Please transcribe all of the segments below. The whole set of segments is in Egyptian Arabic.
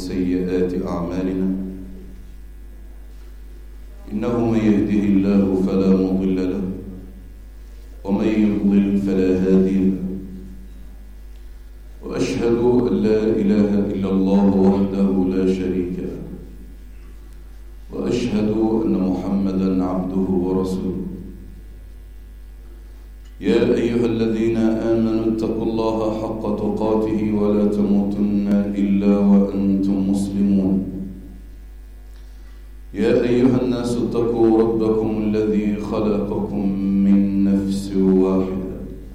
سيئات أعمالنا إنه من يهده الله فلا مضل له ومن يضلل فلا هادي له وأشهد أن لا إله إلا الله وحده لا شريك له وأشهد أن محمدا عبده ورسوله يا أيها الذين آمنوا اتقوا الله حق تقاته ولا تموتن إلا وأنتم مسلمون يا أيها الناس اتقوا ربكم الذي خلقكم من نفس واحدة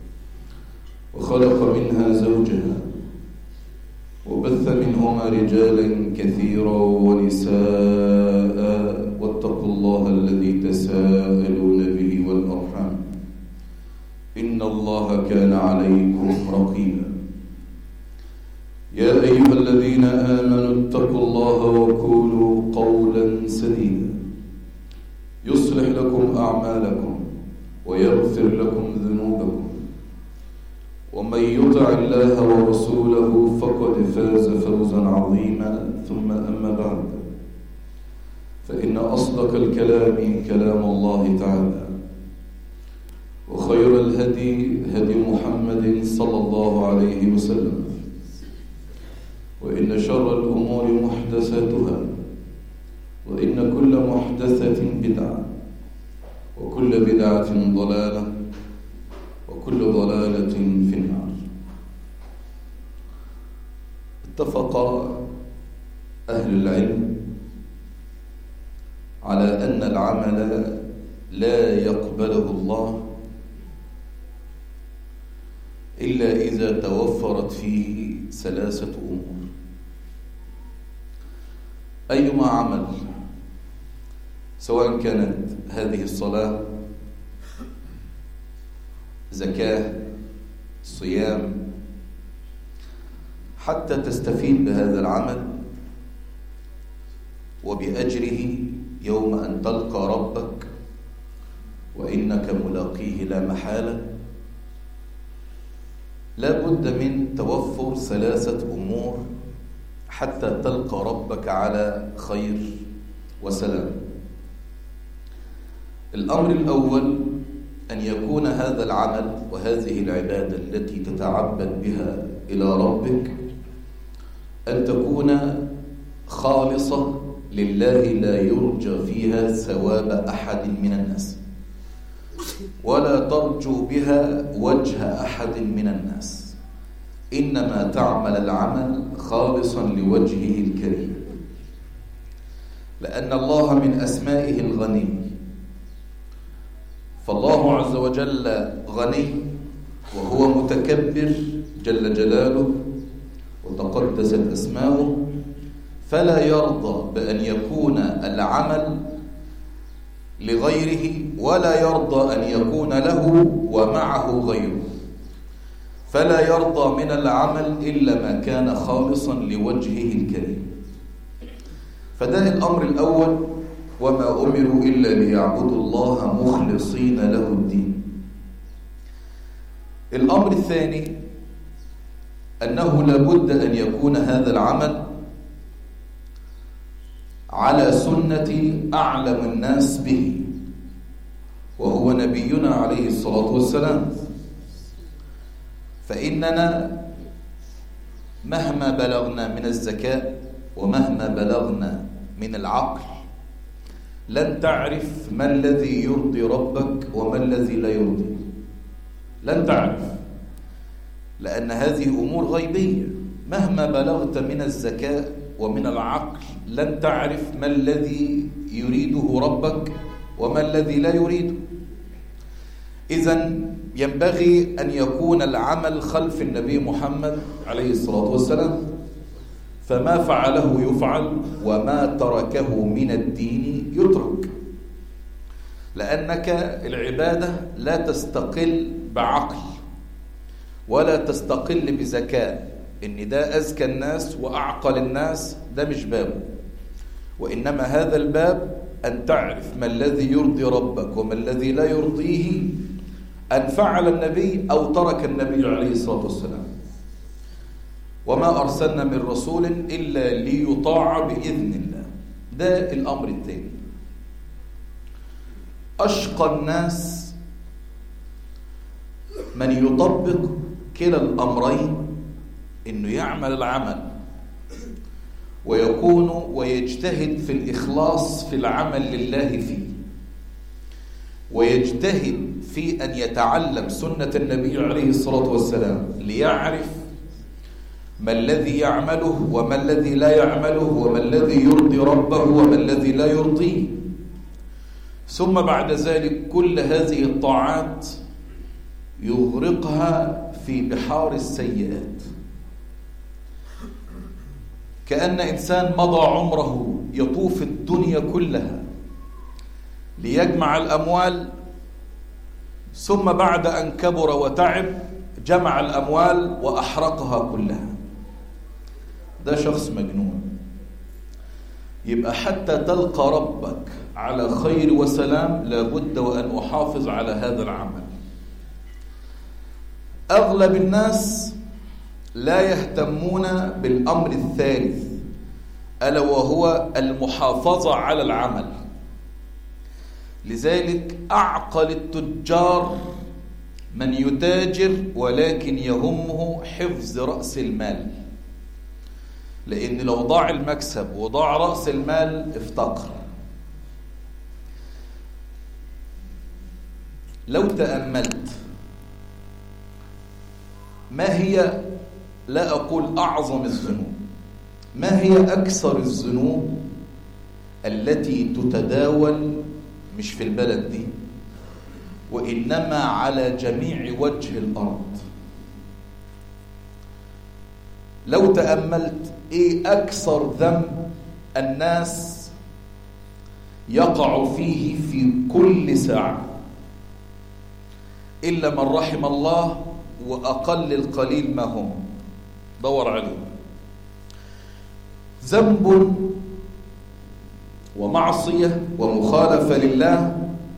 وخلق منها زوجها وبث منهما رجالا كثيرا ونساء واتقوا الله الذي تساءلون به والأرحام إن الله كان عليكم رقيبا يا أيها الذين آمنوا اتقوا الله وقولوا قولا سديدا يصلح لكم أعمالكم ويغفر لكم ذنوبكم ومن يطع الله ورسوله فقد فاز فوزا عظيما ثم أما بعد فإن أصدق الكلام كلام الله تعالى وخير الهدي هدي محمد صلى الله عليه وسلم وإن شر الأمور محدثاتها وإن كل محدثة بدعة وكل بدعة ضلالة وكل ضلالة في النار اتفق أهل العلم على أن العمل لا يقبله الله إلا إذا توفرت فيه ثلاثة أمور أيما عمل سواء كانت هذه الصلاة زكاة صيام حتى تستفيد بهذا العمل وبأجره يوم أن تلقى ربك وإنك ملاقيه لا محالة لا بد من توفر ثلاثة أمور حتى تلقى ربك على خير وسلام الأمر الأول أن يكون هذا العمل وهذه العبادة التي تتعبد بها إلى ربك أن تكون خالصة لله لا يرجى فيها ثواب أحد من الناس ولا ترجو بها وجه أحد من الناس إنما تعمل العمل خالصا لوجهه الكريم لأن الله من أسمائه الغني فالله عز وجل غني وهو متكبر جل جلاله وتقدست أسماؤه فلا يرضى بأن يكون العمل لغيره ولا يرضى أن يكون له ومعه غيره فلا يرضى من العمل إلا ما كان خالصا لوجهه الكريم فده الأمر الأول وما أمروا إلا ليعبدوا الله مخلصين له الدين الأمر الثاني أنه لابد أن يكون هذا العمل على سنة أعلم الناس به وهو نبينا عليه الصلاة والسلام فإننا مهما بلغنا من الذكاء ومهما بلغنا من العقل لن تعرف ما الذي يرضي ربك وما الذي لا يرضي لن تعرف لأن هذه أمور غيبية مهما بلغت من الذكاء ومن العقل لن تعرف ما الذي يريده ربك وما الذي لا يريده إذا ينبغي أن يكون العمل خلف النبي محمد عليه الصلاة والسلام فما فعله يفعل وما تركه من الدين يترك لأنك العبادة لا تستقل بعقل ولا تستقل بذكاء إن ده أذكى الناس وأعقل الناس ده مش بابه وإنما هذا الباب أن تعرف ما الذي يرضي ربك وما الذي لا يرضيه أن فعل النبي أو ترك النبي عليه الصلاة والسلام وما أرسلنا من رسول إلا ليطاع بإذن الله ده الأمر الثاني أشقى الناس من يطبق كلا الأمرين إنه يعمل العمل ويكون ويجتهد في الإخلاص في العمل لله فيه ويجتهد في أن يتعلم سنة النبي عليه الصلاة والسلام ليعرف ما الذي يعمله وما الذي لا يعمله وما الذي يرضي ربه وما الذي لا يرضيه ثم بعد ذلك كل هذه الطاعات يغرقها في بحار السيئات كأن إنسان مضى عمره يطوف الدنيا كلها ليجمع الأموال ثم بعد أن كبر وتعب جمع الأموال وأحرقها كلها ده شخص مجنون يبقى حتى تلقى ربك على خير وسلام لابد وأن أحافظ على هذا العمل أغلب الناس لا يهتمون بالأمر الثالث ألا وهو المحافظة على العمل لذلك أعقل التجار من يتاجر ولكن يهمه حفظ رأس المال لأن لو ضاع المكسب وضاع رأس المال افتقر لو تأملت ما هي لا أقول أعظم الذنوب ما هي أكثر الذنوب التي تتداول مش في البلد دي وإنما على جميع وجه الأرض لو تأملت إيه أكثر ذنب الناس يقع فيه في كل ساعة إلا من رحم الله وأقل القليل ما هم دور عليه ذنب ومعصية ومخالفة لله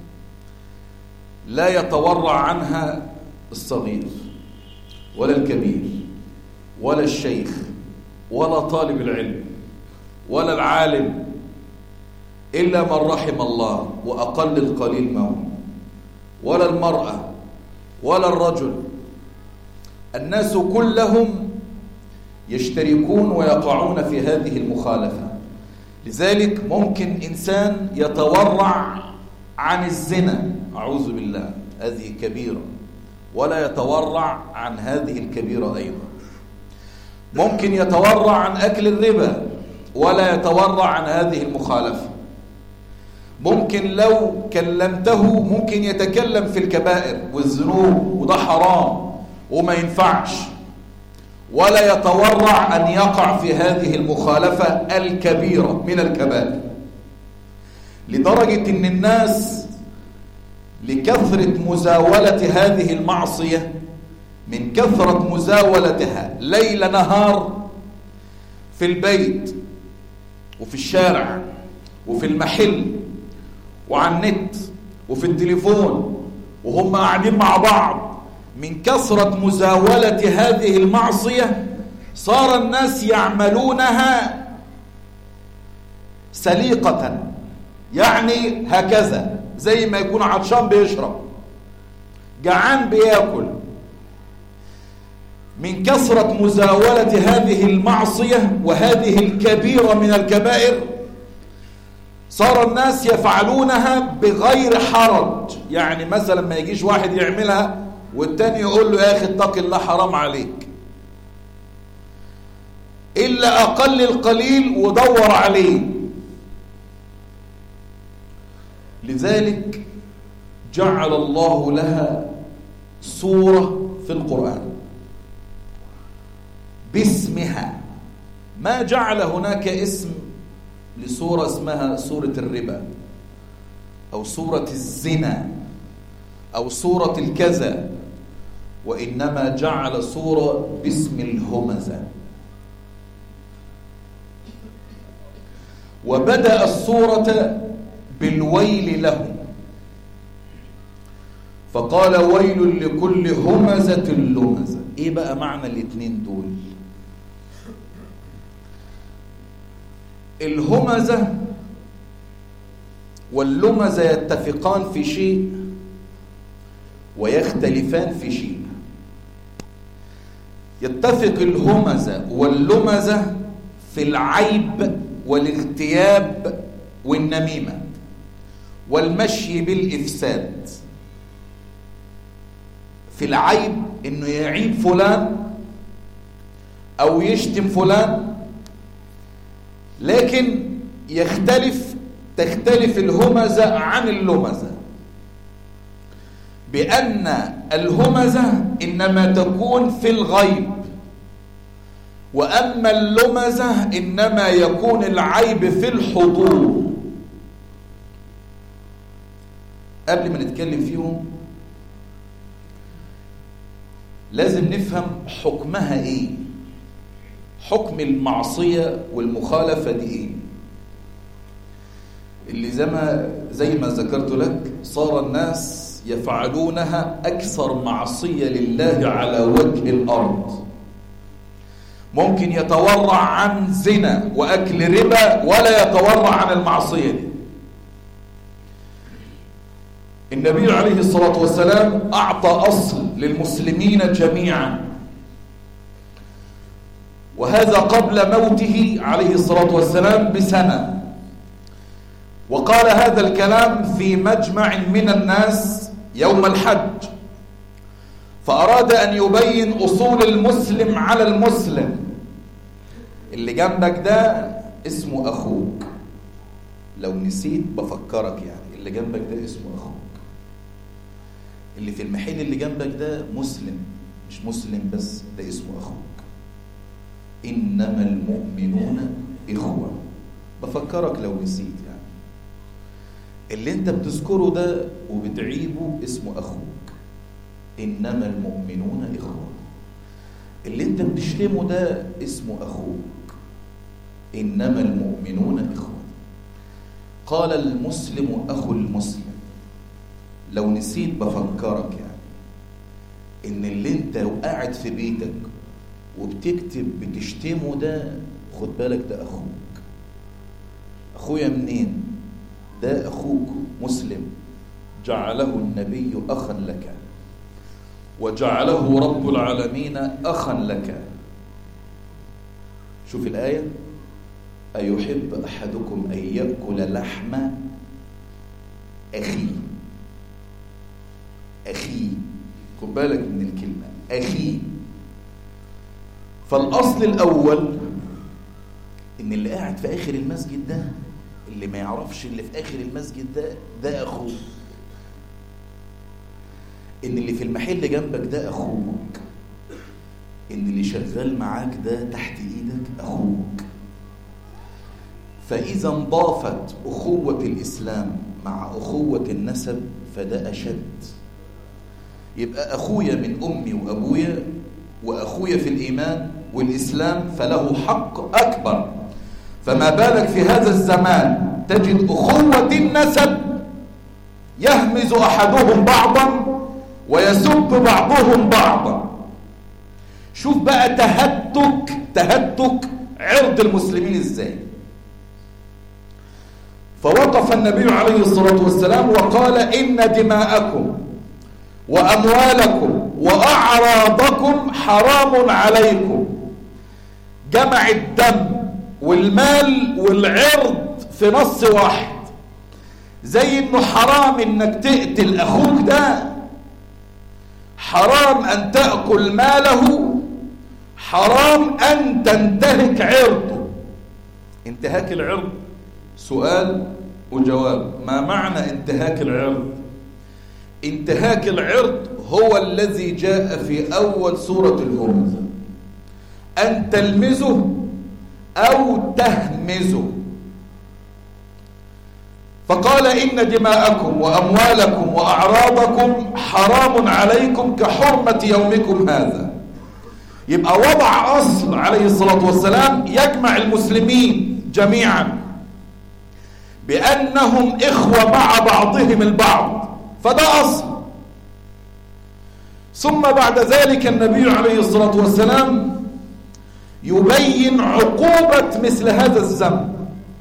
لا يتورع عنها الصغير ولا الكبير ولا الشيخ ولا طالب العلم ولا العالم إلا من رحم الله وأقل القليل ما هم ولا المرأة ولا الرجل الناس كلهم يشتركون ويقعون في هذه المخالفة لذلك ممكن إنسان يتورع عن الزنا أعوذ بالله هذه كبيرة ولا يتورع عن هذه الكبيرة أيضا ممكن يتورع عن أكل الربا ولا يتورع عن هذه المخالفة ممكن لو كلمته ممكن يتكلم في الكبائر والذنوب وده حرام وما ينفعش ولا يتورع أن يقع في هذه المخالفة الكبيرة من الكبائر لدرجة أن الناس لكثرة مزاولة هذه المعصية من كثرة مزاولتها ليل نهار في البيت وفي الشارع وفي المحل وعلى النت وفي التليفون وهم قاعدين مع بعض من كثرة مزاولة هذه المعصية صار الناس يعملونها سليقة يعني هكذا زي ما يكون عطشان بيشرب جعان بياكل من كثرة مزاولة هذه المعصية وهذه الكبيرة من الكبائر صار الناس يفعلونها بغير حرج يعني مثلا ما يجيش واحد يعملها والتاني يقول له يا أخي اتق الله حرام عليك إلا أقل القليل ودور عليه لذلك جعل الله لها سورة في القرآن باسمها ما جعل هناك اسم لسورة اسمها سورة الربا أو سورة الزنا أو سورة الكذا وإنما جعل سورة باسم الهمزة وبدأ السورة بالويل لهم فقال ويل لكل همزة لمزة ايه بقى معنى الاتنين دول الهمزة واللمزة يتفقان في شيء ويختلفان في شيء يتفق الهمزة واللمزة في العيب والاغتياب والنميمة والمشي بالإفساد في العيب انه يعيب فلان او يشتم فلان لكن يختلف تختلف الهمزة عن اللمزة بأن الهمزة إنما تكون في الغيب وأما اللمزة إنما يكون العيب في الحضور قبل ما نتكلم فيهم لازم نفهم حكمها ايه حكم المعصية والمخالفة دي ايه اللي زي ما زي ما ذكرت لك صار الناس يفعلونها أكثر معصية لله على وجه الأرض ممكن يتورع عن زنا وأكل ربا ولا يتورع عن المعصية دي النبي عليه الصلاة والسلام أعطى أصل للمسلمين جميعا وهذا قبل موته عليه الصلاة والسلام بسنة وقال هذا الكلام في مجمع من الناس يوم الحج فأراد أن يبين أصول المسلم على المسلم اللي جنبك ده اسمه أخوك لو نسيت بفكرك يعني اللي جنبك ده اسمه أخوك اللي في المحل اللي جنبك ده مسلم مش مسلم بس ده اسمه أخوك إنما المؤمنون إخوة بفكرك لو نسيت يعني اللي انت بتذكره ده وبتعيبه اسمه أخوك إنما المؤمنون إخوة اللي انت بتشتمه ده اسمه أخوك إنما المؤمنون إخوة قال المسلم أخو المسلم لو نسيت بفكرك يعني ان اللي انت قاعد في بيتك وبتكتب بتشتمه ده خد بالك ده اخوك اخويا منين ده اخوك مسلم جعله النبي اخا لك وجعله رب العالمين اخا لك شوف الايه ايحب احدكم ان ياكل لحم اخيه أخيه خد بالك من الكلمة أخيه فالأصل الأول إن اللي قاعد في آخر المسجد ده اللي ما يعرفش اللي في آخر المسجد ده ده أخوه إن اللي في المحل جنبك ده أخوك إن اللي شغال معاك ده تحت إيدك أخوك فإذا انضافت أخوة الإسلام مع أخوة النسب فده أشد يبقى أخويا من أمي وأبويا وأخويا في الإيمان والإسلام فله حق أكبر فما بالك في هذا الزمان تجد أخوة النسب يهمز أحدهم بعضا ويسب بعضهم بعضا شوف بقى تهتك تهتك عرض المسلمين ازاي فوقف النبي عليه الصلاة والسلام وقال إن دماءكم وأموالكم وأعراضكم حرام عليكم جمع الدم والمال والعرض في نص واحد زي انه حرام انك تقتل اخوك ده حرام ان تأكل ماله حرام ان تنتهك عرضه انتهاك العرض سؤال وجواب ما معنى انتهاك العرض انتهاك العرض هو الذي جاء في أول سورة الهمزة أن تلمزه أو تهمزه فقال إن دماءكم وأموالكم وأعراضكم حرام عليكم كحرمة يومكم هذا يبقى وضع أصل عليه الصلاة والسلام يجمع المسلمين جميعا بأنهم إخوة مع بعضهم البعض فده أصل ثم بعد ذلك النبي عليه الصلاة والسلام يبين عقوبة مثل هذا الذنب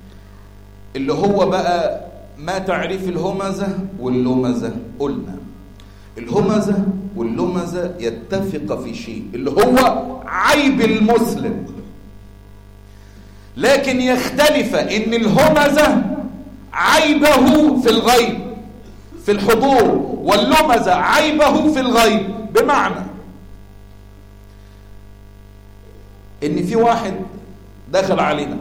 اللي هو بقى ما تعريف الهمزة واللمزة قلنا الهمزة واللمزة يتفق في شيء اللي هو عيب المسلم لكن يختلف ان الهمزة عيبه في الغيب في الحضور واللمزة عيبه في الغيب بمعنى ان في واحد دخل علينا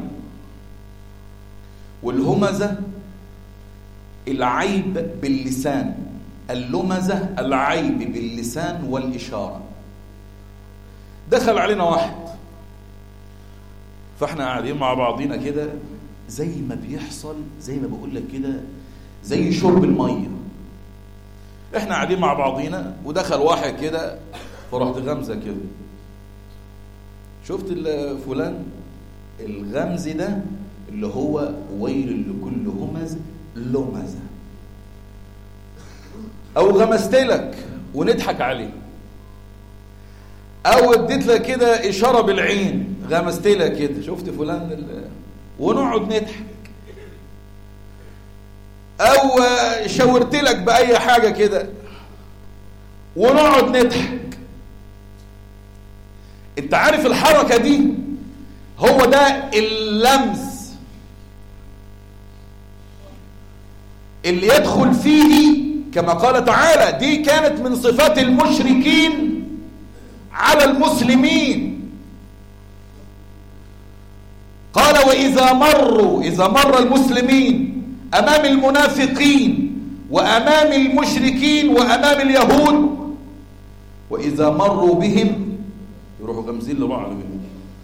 والهمزة العيب باللسان اللمزة العيب باللسان والإشارة دخل علينا واحد فاحنا قاعدين مع بعضينا كده زي ما بيحصل زي ما بقول لك كده زي شرب الميه احنا قاعدين مع بعضينا ودخل واحد كده فرحت غمزه كده شفت فلان الغمز ده اللي هو ويل لكل همز لمزه او غمزت لك ونضحك عليه او اديت لك كده اشاره بالعين غمزت لك كده شفت فلان ال... ونقعد نضحك او شاورت لك باي حاجه كده ونقعد نضحك انت عارف الحركه دي هو ده اللمس اللي يدخل فيه كما قال تعالى دي كانت من صفات المشركين على المسلمين قال وإذا مروا إذا مر المسلمين أمام المنافقين وأمام المشركين وأمام اليهود وإذا مروا بهم يروحوا غمزين لبعض منهم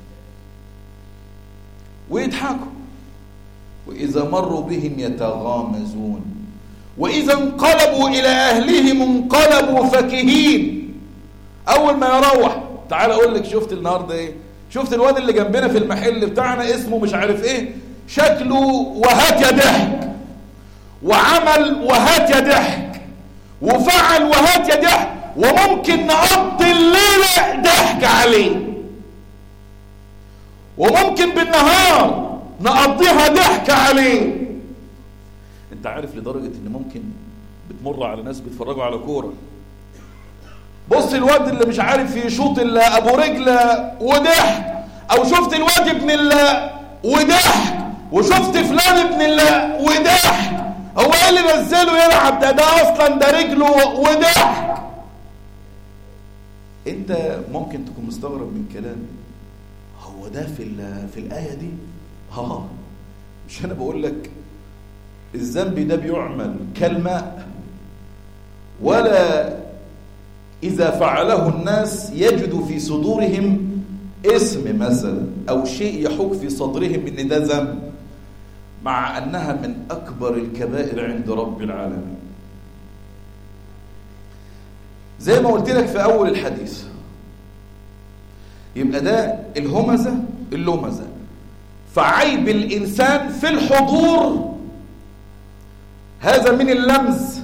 ويضحكوا وإذا مروا بهم يتغامزون وإذا انقلبوا إلى أهلهم انقلبوا فكهين أول ما يروح تعال أقول لك شفت النهاردة إيه شفت الواد اللي جنبنا في المحل بتاعنا اسمه مش عارف إيه شكله وهات يا ضحك وعمل وهات يا ضحك وفعل وهات يا ضحك وممكن نقضي الليلة ضحك عليه وممكن بالنهار نقضيها ضحك عليه انت عارف لدرجة ان ممكن بتمر على ناس بيتفرجوا على كورة بص الواد اللي مش عارف يشوط الا ابو رجله وضحك او شفت الواد ابن الله وضحك وشفت فلان ابن الله وضحك هو ايه اللي نزله يلعب ده ده اصلا ده رجله وضحك انت ممكن تكون مستغرب من كلامي هو ده في في الايه دي ها مش انا بقول لك الذنب ده بيعمل كالماء ولا إذا فعله الناس يجد في صدورهم اسم مثلا أو شيء يحك في صدرهم إن ده ذنب مع أنها من أكبر الكبائر عند رب العالمين زي ما قلت لك في أول الحديث يبقى ده الهمزة اللمزة فعيب الإنسان في الحضور هذا من اللمز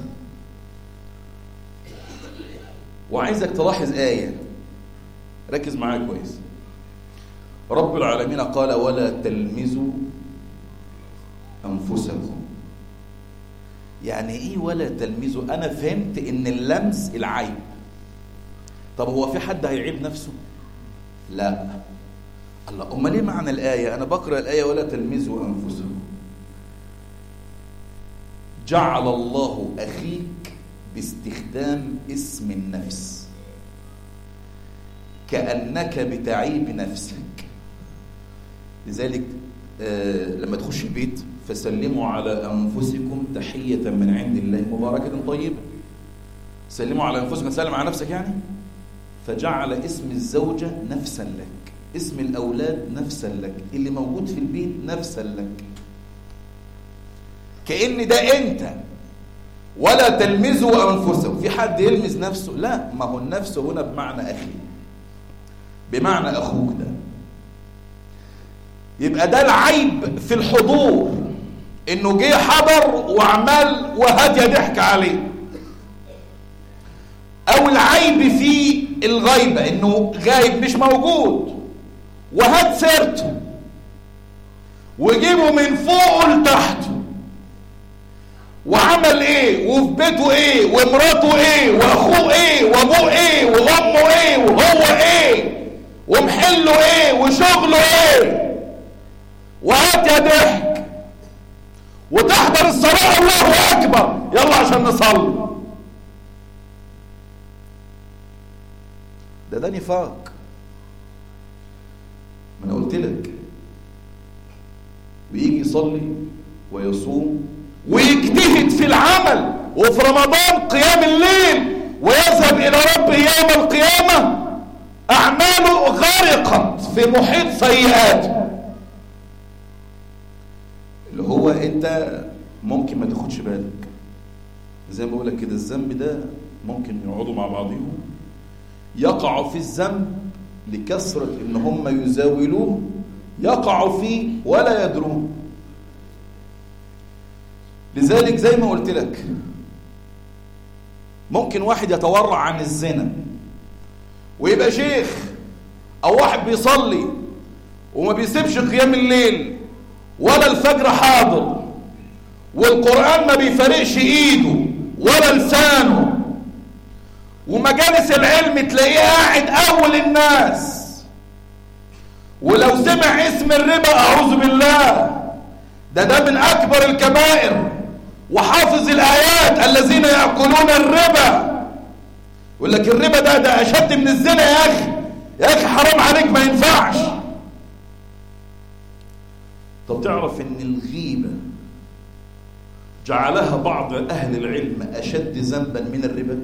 وعايزك تلاحظ آية ركز معايا كويس رب العالمين قال ولا تلمزوا أنفسكم يعني إيه ولا تلمزوا أنا فهمت إن اللمس العيب طب هو في حد هيعيب نفسه لا الله أمال ليه معنى الآية أنا بقرأ الآية ولا تلمزوا أنفسكم جعل الله أخيك باستخدام اسم النفس كأنك بتعيب نفسك لذلك آه لما تخش البيت فسلموا على أنفسكم تحية من عند الله مباركة طيبة سلموا على أنفسكم تسلم على نفسك يعني فجعل اسم الزوجة نفسا لك اسم الأولاد نفسا لك اللي موجود في البيت نفسا لك كأن ده أنت ولا تلمزوا أنفسكم في حد يلمز نفسه لا ما هو النفس هنا بمعنى أخي بمعنى أخوك ده يبقى ده العيب في الحضور انه جه حضر وعمل وهات ضحك عليه او العيب في الغيبة انه غايب مش موجود وهات سيرته وجيبه من فوقه لتحته وعمل ايه وفي بيته ايه ومراته ايه واخوه ايه وابوه ايه وامه ايه وهو ايه ومحله ايه وشغله ايه وهات يا ضحك وتحضر الصلاة الله اكبر يلا عشان نصلي ده ده نفاق ما انا قلت لك ويجي يصلي ويصوم ويجتهد في العمل وفي رمضان قيام الليل ويذهب الى ربه يوم القيامه اعماله غرقت في محيط سيئاته اللي هو انت ممكن ما تاخدش بالك زي ما بقول لك كده الذنب ده ممكن يقعدوا مع بعضهم يقعوا في الذنب لكثرة ان هم يزاولوه يقعوا فيه ولا يدرون لذلك زي ما قلت لك ممكن واحد يتورع عن الزنا ويبقى شيخ او واحد بيصلي وما بيسيبش قيام الليل ولا الفجر حاضر والقرآن ما بيفارقش ايده ولا لسانه ومجالس العلم تلاقيه قاعد اول الناس ولو سمع اسم الربا اعوذ بالله ده ده من اكبر الكبائر وحافظ الايات الذين ياكلون الربا يقول لك الربا ده ده اشد من الزنا يا اخي يا اخي حرام عليك ما ينفعش طب تعرف ان الغيبه جعلها بعض اهل العلم اشد ذنبا من الربا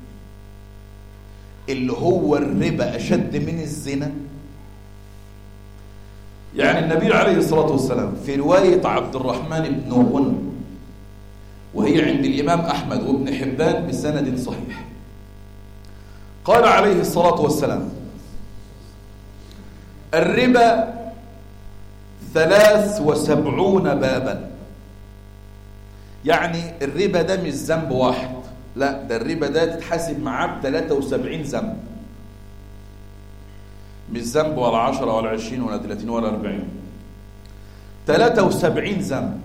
اللي هو الربا اشد من الزنا يعني النبي عليه الصلاه والسلام في روايه عبد الرحمن بن غنم وهي عند الامام احمد وابن حبان بسند صحيح قال عليه الصلاه والسلام الربا ثلاث وسبعون بابا يعني الربا ده مش ذنب واحد لا ده الربا ده تتحاسب معاه ب 73 ذنب مش ذنب ولا 10 ولا 20 ولا 30 ولا 40 73 ذنب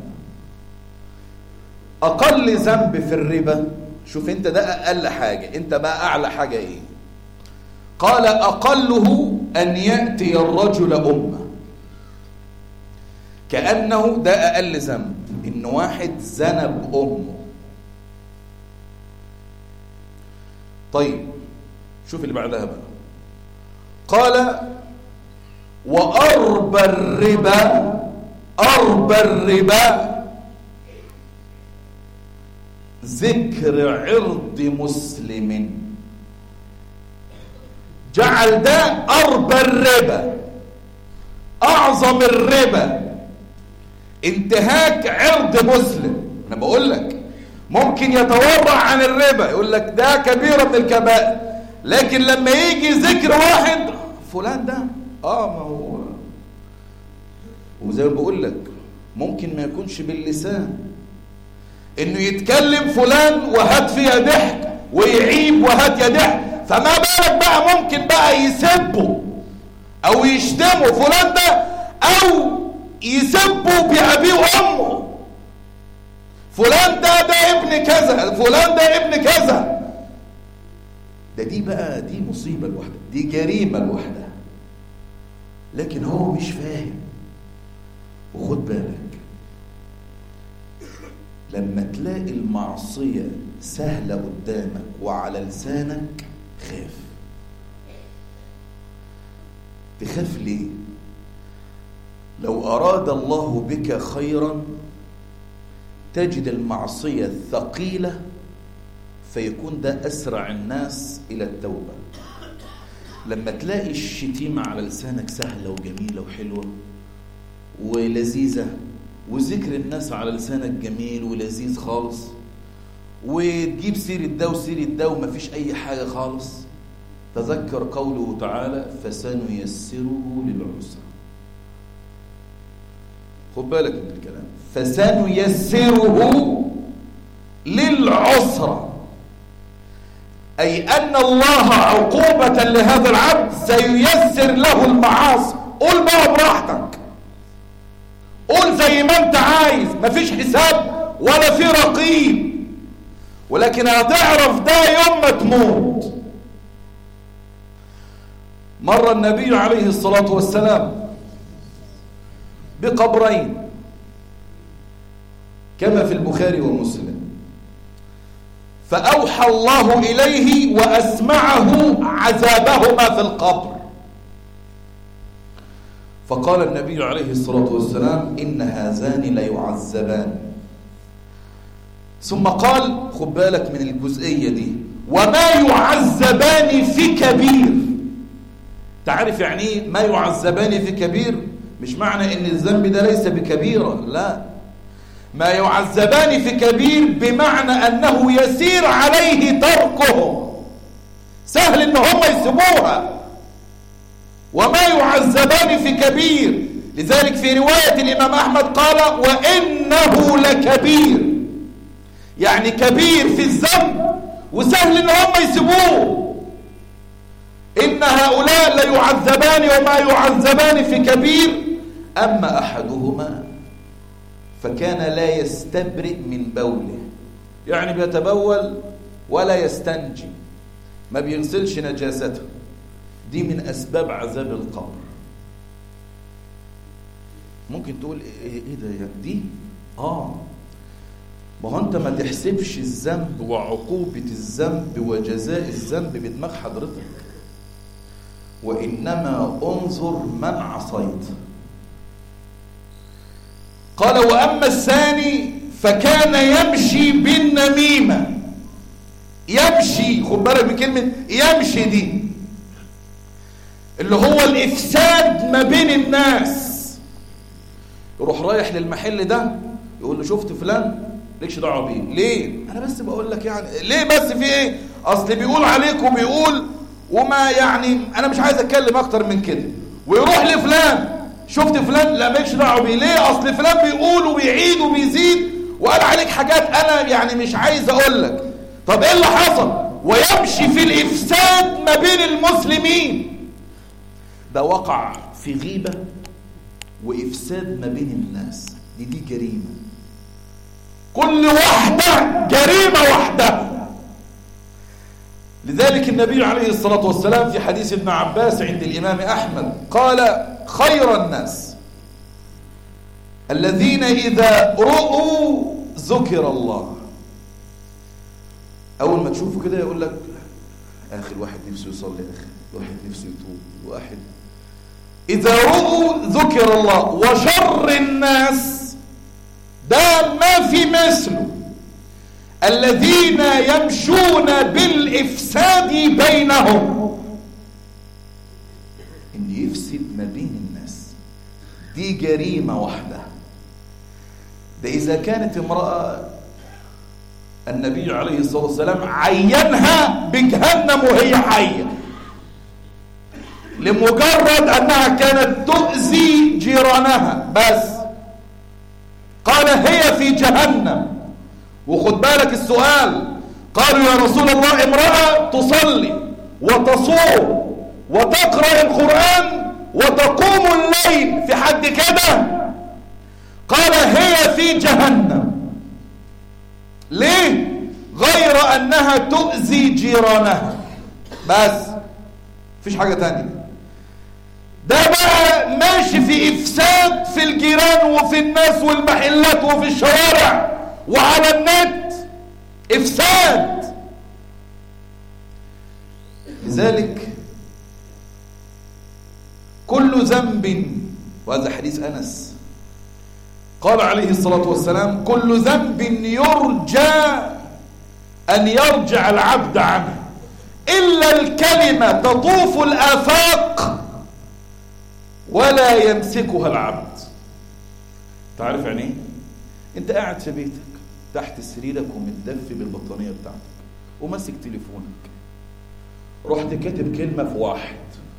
اقل ذنب في الربا شوف انت ده اقل حاجه انت بقى اعلى حاجه ايه قال اقله ان ياتي الرجل امه كانه ده اقل ذنب ان واحد زنى بامه طيب شوف اللي بعدها بقى قال وأربى الربا أربى الربا ذكر عرض مسلم جعل ده أربى الربا أعظم الربا انتهاك عرض مسلم أنا بقول لك ممكن يتورع عن الربا يقول لك ده كبيرة من الكبائر لكن لما يجي ذكر واحد فلان ده اه ما هو وزي ما بقول لك ممكن ما يكونش باللسان انه يتكلم فلان وهات فيها ضحك ويعيب وهات يا ضحك فما بالك بقى ممكن بقى يسبه او يشتمه فلان ده او يسبه بأبيه وأمه فلان ده ده ابن كذا فلان ده ابن كذا ده دي بقى دي مصيبة لوحدها دي جريمة لوحدها لكن هو مش فاهم وخد بالك لما تلاقي المعصية سهلة قدامك وعلى لسانك خاف تخاف ليه لو أراد الله بك خيرا تجد المعصية الثقيلة فيكون ده أسرع الناس إلى التوبة لما تلاقي الشتيمة على لسانك سهلة وجميلة وحلوة ولذيذة وذكر الناس على لسانك جميل ولذيذ خالص وتجيب سيرة ده وسيرة ده ومفيش أي حاجة خالص تذكر قوله تعالى فسنيسره للعسرى خد بالك من الكلام فسنيسره للعسرى أي أن الله عقوبة لهذا العبد سييسر له المعاصي قول بقى براحتك قول زي ما انت عايز مفيش حساب ولا في رقيب ولكن هتعرف ده يوم ما تموت مر النبي عليه الصلاة والسلام بقبرين كما في البخاري ومسلم فأوحى الله إليه وأسمعه عذابهما في القبر فقال النبي عليه الصلاة والسلام إن هذان ليعذبان ثم قال خد بالك من الجزئية دي وما يعذبان في كبير تعرف يعني ايه ما يعذبان في كبير مش معنى ان الذنب ده ليس بكبيرة لا ما يعذبان في كبير بمعنى أنه يسير عليه تركه سهل ان هم يسيبوها وما يعذبان في كبير لذلك في رواية الإمام أحمد قال وإنه لكبير يعني كبير في الذنب وسهل ان هم يسيبوه إن هؤلاء ليعذبان وما يعذبان في كبير أما أحدهما فكان لا يستبرئ من بوله يعني بيتبول ولا يستنجي ما بيغسلش نجاسته دي من أسباب عذاب القبر ممكن تقول ايه, إيه ده يا دي اه ما هو انت ما تحسبش الذنب وعقوبة الذنب وجزاء الذنب بدماغ حضرتك وإنما انظر من عصيت قال وأما الثاني فكان يمشي بالنميمة يمشي خد بالك من كلمة يمشي دي اللي هو الإفساد ما بين الناس يروح رايح للمحل ده يقول له شفت فلان ليكش دعوه بيه ليه انا بس بقول لك يعني ليه بس في ايه اصل بيقول عليك وبيقول وما يعني انا مش عايز اتكلم اكتر من كده ويروح لفلان شفت فلان لا مالكش دعوه بيه ليه اصل فلان بيقول وبيعيد وبيزيد وقال عليك حاجات انا يعني مش عايز اقول لك طب ايه اللي حصل ويمشي في الافساد ما بين المسلمين ده وقع في غيبه وافساد ما بين الناس دي دي جريمه كل واحده جريمه وحدها لذلك النبي عليه الصلاة والسلام في حديث ابن عباس عند الإمام أحمد قال خير الناس الذين إذا رؤوا ذكر الله أول ما تشوفه كده يقول لك آخر واحد نفسه يصلي آخر واحد نفسه يتوب واحد إذا رؤوا ذكر الله وشر الناس ده ما في مثله الذين يمشون بالإفساد بينهم إن يفسد ما بين الناس دي جريمة واحدة ده إذا كانت امرأة النبي عليه الصلاة والسلام عينها بجهنم وهي حية لمجرد أنها كانت تؤذي جيرانها بس قال هي في جهنم وخد بالك السؤال قالوا يا رسول الله امرأة تصلي وتصوم وتقرأ القرآن وتقوم الليل في حد كده قال هي في جهنم ليه غير أنها تؤذي جيرانها بس فيش حاجة تانية ده بقى ماشي في إفساد في الجيران وفي الناس والمحلات وفي الشوارع وعلى النت إفساد لذلك كل ذنب وهذا حديث أنس قال عليه الصلاة والسلام كل ذنب يرجى أن يرجع العبد عنه إلا الكلمة تطوف الآفاق ولا يمسكها العبد تعرف يعني ايه انت قاعد في بيتك تحت سريرك ومتدفي بالبطانية بتاعتك وماسك تليفونك رحت كاتب كلمة في واحد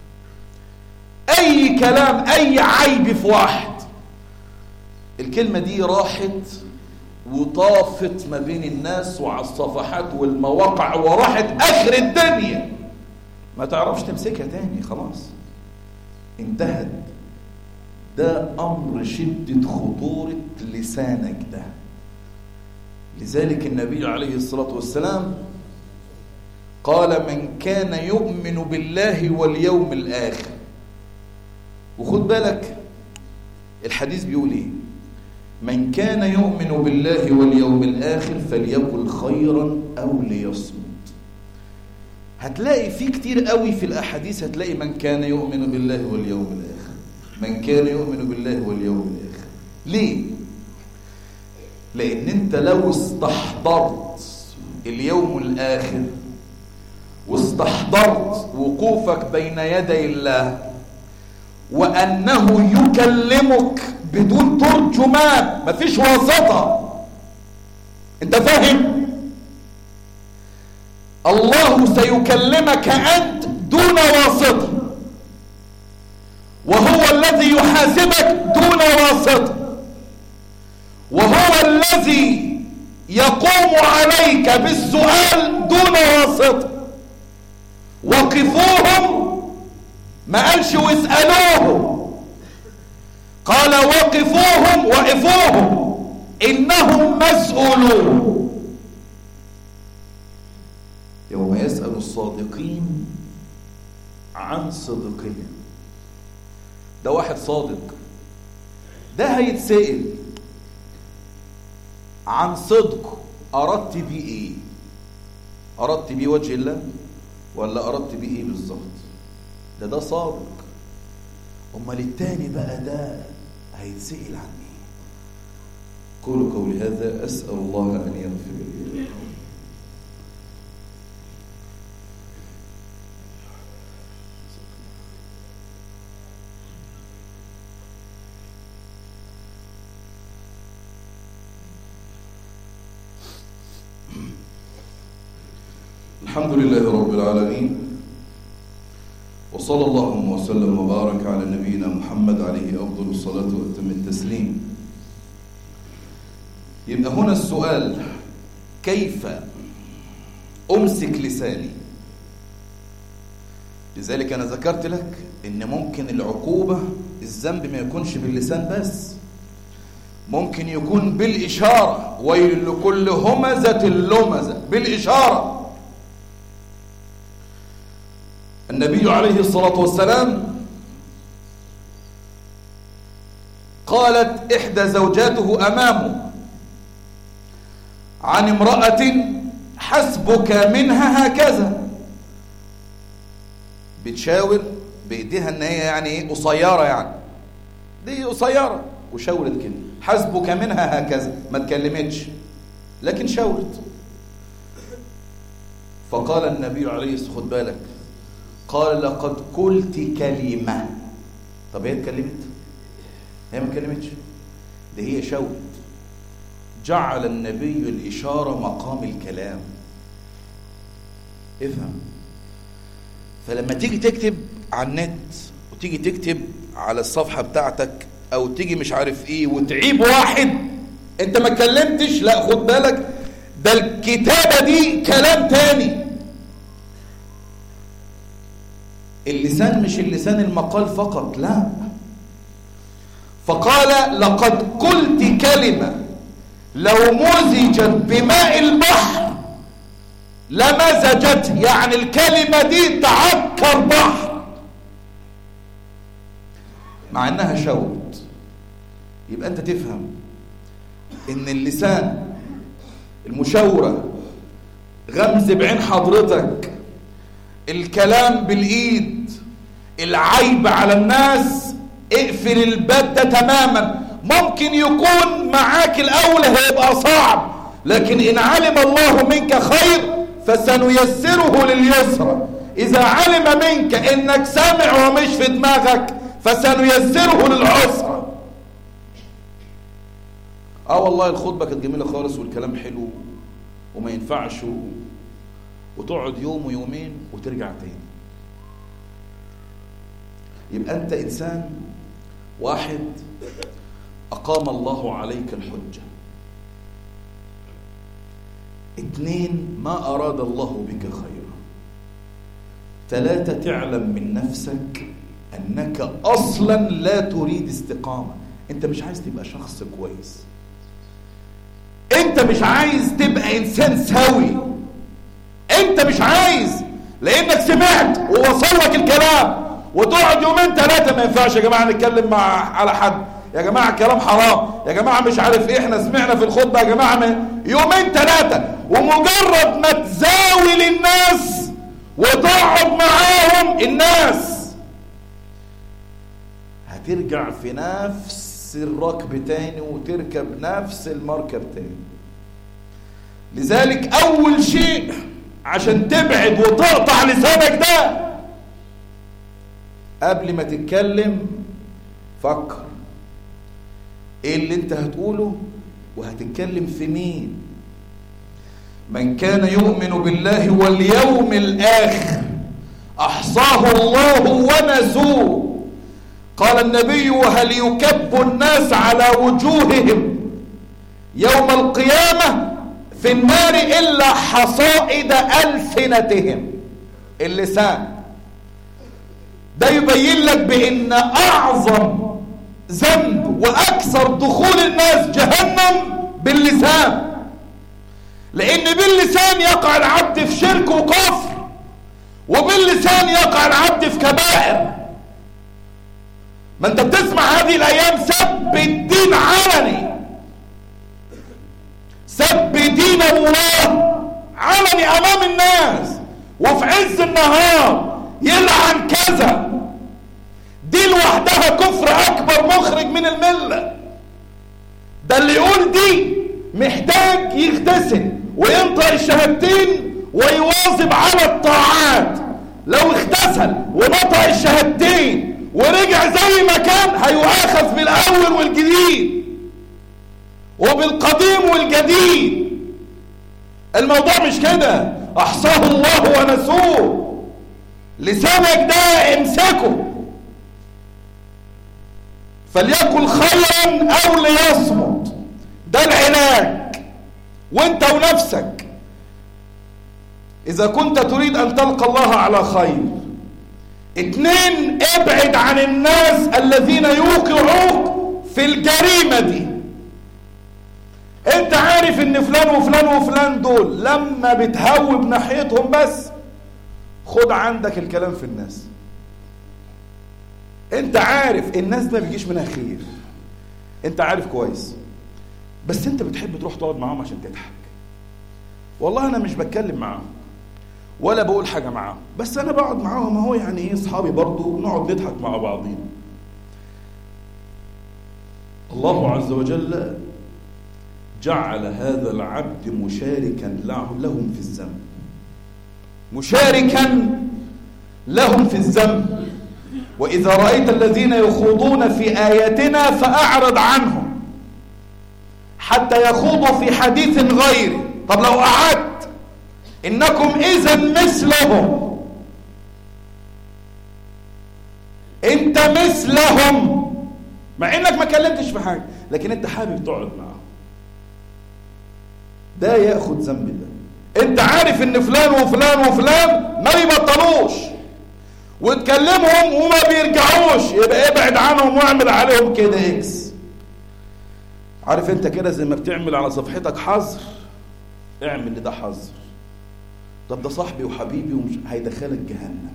اي كلام اي عيب في واحد الكلمة دي راحت وطافت ما بين الناس وعلى الصفحات والمواقع وراحت اخر الدنيا ما تعرفش تمسكها تاني خلاص انتهت ده امر شدة خطورة لسانك ده لذلك النبي عليه الصلاة والسلام قال من كان يؤمن بالله واليوم الآخر وخد بالك الحديث بيقول ايه من كان يؤمن بالله واليوم الآخر فليقل خيرا أو ليصمت هتلاقي في كتير قوي في الأحاديث هتلاقي من كان يؤمن بالله واليوم الآخر من كان يؤمن بالله واليوم الآخر ليه؟ لأن أنت لو استحضرت اليوم الآخر واستحضرت وقوفك بين يدي الله وأنه يكلمك بدون ترجمان مفيش واسطة انت فاهم الله سيكلمك أنت دون واسطة وهو الذي يحاسبك دون واسطة وهو الذي يقوم عليك بالسؤال دون واسطة وقفوهم ما قالش واسألوهم قال وقفوهم وقفوهم إنهم مسؤولون يوم يسأل الصادقين عن صدقهم ده واحد صادق ده هيتسأل عن صدق أردت بيه إيه أردت بيه وجه الله ولا أردت بيه إيه بالظبط ده ده صادق امال التاني بقى ده هيتسأل عن ايه قولوا قولي هذا اسال الله ان يغفر لي الحمد لله رب العالمين وصلى الله وسلم وبارك على نبينا محمد عليه أفضل الصلاة وأتم التسليم يبقى هنا السؤال كيف أمسك لساني لذلك أنا ذكرت لك إن ممكن العقوبة الذنب ما يكونش باللسان بس ممكن يكون بالإشارة ويل لكل همزة اللمزة بالإشارة النبي عليه الصلاة والسلام قالت إحدى زوجاته أمامه عن امرأة حسبك منها هكذا بتشاور بإيديها إن هي يعني إيه قصيرة يعني دي قصيرة وشاورت كده حسبك منها هكذا ما اتكلمتش لكن شاورت فقال النبي عليه الصلاة خد بالك قال لقد قلت كلمة طب هي اتكلمت هي ما اتكلمتش ده هي شاورت جعل النبي الإشارة مقام الكلام افهم فلما تيجي تكتب على النت وتيجي تكتب على الصفحة بتاعتك او تيجي مش عارف ايه وتعيب واحد انت ما اتكلمتش لا خد بالك ده الكتابة دي كلام تاني اللسان مش اللسان المقال فقط لا فقال لقد قلت كلمة لو مزجت بماء البحر لمزجت يعني الكلمة دي تعكر بحر مع انها شوت يبقى انت تفهم ان اللسان المشاورة غمز بعين حضرتك الكلام بالايد العيب على الناس اقفل الباب ده تماما ممكن يكون معاك الاول هيبقى صعب لكن ان علم الله منك خير فسنيسره لليسرى اذا علم منك انك سامع ومش في دماغك فسنيسره للعسرى اه والله الخطبه كانت جميله خالص والكلام حلو وما ينفعش و... وتقعد يوم ويومين وترجع تاني يبقى انت انسان واحد اقام الله عليك الحجه اتنين ما اراد الله بك خيرا ثلاثه تعلم من نفسك انك اصلا لا تريد استقامه انت مش عايز تبقى شخص كويس انت انت مش عايز تبقى انسان سوي انت مش عايز لانك سمعت ووصل لك الكلام وتقعد يومين ثلاثة ما ينفعش يا جماعة نتكلم مع على حد يا جماعة الكلام حرام يا جماعة مش عارف ايه احنا سمعنا في الخطبة يا جماعة من يومين ثلاثة ومجرد ما تزاول الناس وتقعد معاهم الناس هترجع في نفس الركب تاني وتركب نفس المركب تاني لذلك اول شيء عشان تبعد وتقطع لسانك ده قبل ما تتكلم فكر ايه اللي انت هتقوله وهتتكلم في مين من كان يؤمن بالله واليوم الآخر أحصاه الله ونسوه قال النبي وهل يكب الناس على وجوههم يوم القيامة في النار إلا حصائد ألسنتهم اللسان ده يبين لك بأن أعظم ذنب وأكثر دخول الناس جهنم باللسان لأن باللسان يقع العبد في شرك وكفر وباللسان يقع العبد في كبائر ما انت بتسمع هذه الأيام سب الدين علني سب دين الله علني أمام الناس وفي عز النهار يلعن كذا دي لوحدها كفر أكبر مخرج من الملة ده اللي يقول دي محتاج يغتسل وينطق الشهادتين ويواظب على الطاعات لو اغتسل ونطق الشهادتين ورجع زي ما كان هيؤاخذ بالاول والجديد وبالقديم والجديد الموضوع مش كده احصاه الله ونسوه لسانك ده امسكه فليكن خيرا او ليصمت ده العلاج وانت ونفسك اذا كنت تريد ان تلقى الله على خير اتنين ابعد عن الناس الذين يوقعوك في الجريمة دي انت عارف ان فلان وفلان وفلان دول لما بتهوب ناحيتهم بس خد عندك الكلام في الناس انت عارف الناس ما بيجيش منها خير انت عارف كويس بس انت بتحب تروح تقعد معاهم عشان تضحك والله انا مش بتكلم معاهم ولا بقول حاجة معاهم بس انا بقعد معاهم اهو يعني ايه اصحابي برضو نقعد نضحك مع بعضين الله عز وجل جعل هذا العبد مشاركا لهم في الذنب مشاركا لهم في الذنب وإذا رأيت الذين يخوضون في آياتنا فأعرض عنهم حتى يخوضوا في حديث غيري طب لو قعدت إنكم إذا مثلهم أنت مثلهم مع إنك ما كلمتش في حاجة لكن أنت حابب تقعد معهم ده ياخد ذنب ده أنت عارف إن فلان وفلان وفلان ما يبطلوش وتكلمهم وما بيرجعوش يبقى ابعد عنهم واعمل عليهم كده اكس عارف انت كده زي ما بتعمل على صفحتك حظر اعمل لده حظر طب ده صاحبي وحبيبي ومش هيدخلك جهنم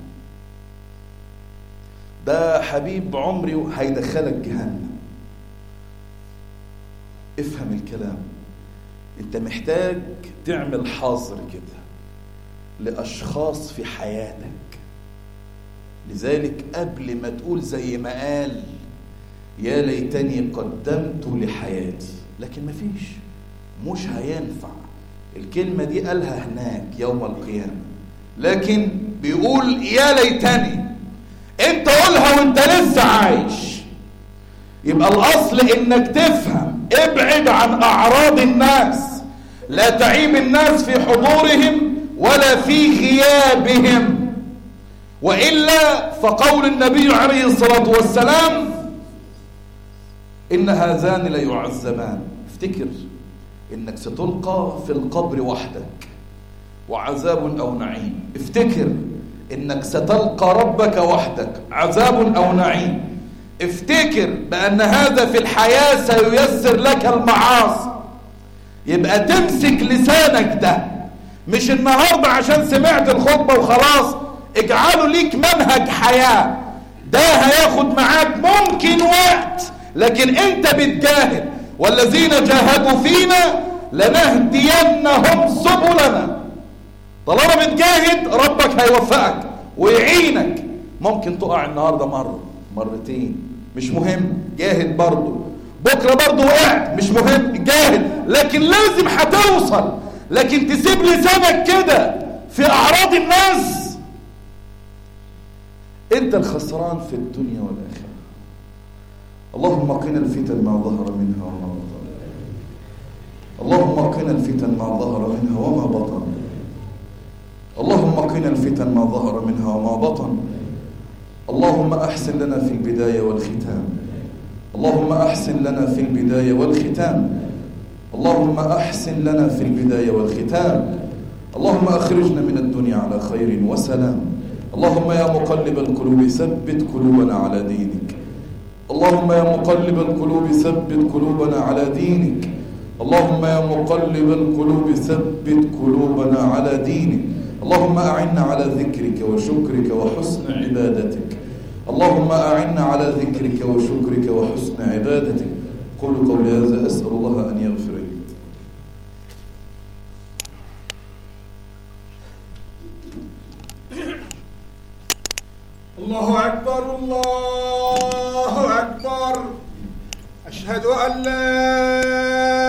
ده حبيب عمري وهيدخلك جهنم افهم الكلام انت محتاج تعمل حظر كده لاشخاص في حياتك لذلك قبل ما تقول زي ما قال يا ليتني قدمت لحياتي لكن ما فيش مش هينفع الكلمة دي قالها هناك يوم القيامة لكن بيقول يا ليتني انت قولها وانت لسه عايش يبقى الاصل انك تفهم ابعد عن اعراض الناس لا تعيب الناس في حضورهم ولا في غيابهم وإلا فقول النبي عليه الصلاة والسلام إن هذان ليعذبان افتكر إنك ستلقى في القبر وحدك وعذاب أو نعيم افتكر إنك ستلقى ربك وحدك عذاب أو نعيم افتكر بأن هذا في الحياة سييسر لك المعاصي يبقى تمسك لسانك ده مش النهاردة عشان سمعت الخطبة وخلاص اجعله ليك منهج حياة ده هياخد معاك ممكن وقت لكن انت بتجاهد والذين جاهدوا فينا لنهدينهم سبلنا طالما بتجاهد ربك هيوفقك ويعينك ممكن تقع النهاردة مرة مرتين مش مهم جاهد برضه بكرة برضه وقعت مش مهم جاهد لكن لازم هتوصل لكن تسيب لسانك كده في أعراض الناس انت الخسران في الدنيا والآخرة اللهم قنا الفتن ما ظهر منها وما بطن اللهم قنا الفتن ما ظهر منها وما بطن اللهم قنا الفتن ما ظهر منها وما بطن اللهم أحسن لنا في البداية والختام اللهم أحسن لنا في البداية والختام اللهم أحسن لنا في البداية والختام اللهم أخرجنا من الدنيا على خير وسلام اللهم يا مقلب القلوب ثبت قلوبنا على دينك اللهم يا مقلب القلوب ثبت قلوبنا على دينك اللهم يا مقلب القلوب ثبت قلوبنا على دينك اللهم أعنا على ذكرك وشكرك وحسن عبادتك اللهم أعنا على ذكرك وشكرك وحسن عبادتك قل قولي هذا أسأل الله أن يغفر لي الله أكبر الله أكبر أشهد أن لا